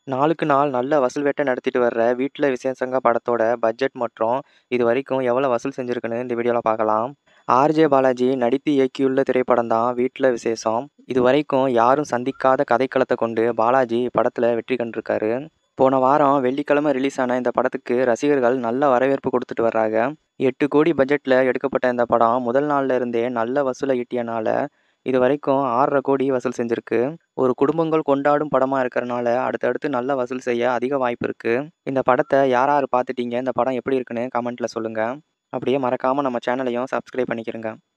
நாளுக்கு நாள் நல்ல வசூல் வேட்டை நடத்திட்டு வர்ற வீட்டில் விசேஷங்க படத்தோட பட்ஜெட் மற்றும் இது வரைக்கும் எவ்வளோ வசூல் செஞ்சுருக்குன்னு இந்த வீடியோவில் பார்க்கலாம் ஆர்ஜே பாலாஜி நடித்து இயக்கியுள்ள திரைப்படம் தான் வீட்டில் விசேஷம் இது வரைக்கும் யாரும் சந்திக்காத கதைக்களத்தை கொண்டு பாலாஜி படத்தில் வெற்றி கண்டிருக்காரு போன வாரம் வெள்ளிக்கிழமை ரிலீஸ் ஆன இந்த படத்துக்கு ரசிகர்கள் நல்ல வரவேற்பு கொடுத்துட்டு வர்றாங்க எட்டு கோடி பட்ஜெட்டில் எடுக்கப்பட்ட இந்த படம் முதல் நாள்ல இருந்தே நல்ல வசூலை ஈட்டியனால இது வரைக்கும் ஆறரை கோடி வசூல் செஞ்சிருக்கு ஒரு குடும்பங்கள் கொண்டாடும் படமாக இருக்கிறனால அடுத்தடுத்து நல்ல வசூல் செய்ய அதிக வாய்ப்பு இருக்குது இந்த படத்தை யார் யார் பார்த்துட்டீங்க இந்த படம் எப்படி இருக்குன்னு கமெண்ட்டில் சொல்லுங்கள் அப்படியே மறக்காமல் நம்ம சேனலையும் சப்ஸ்கிரைப் பண்ணிக்கிறங்க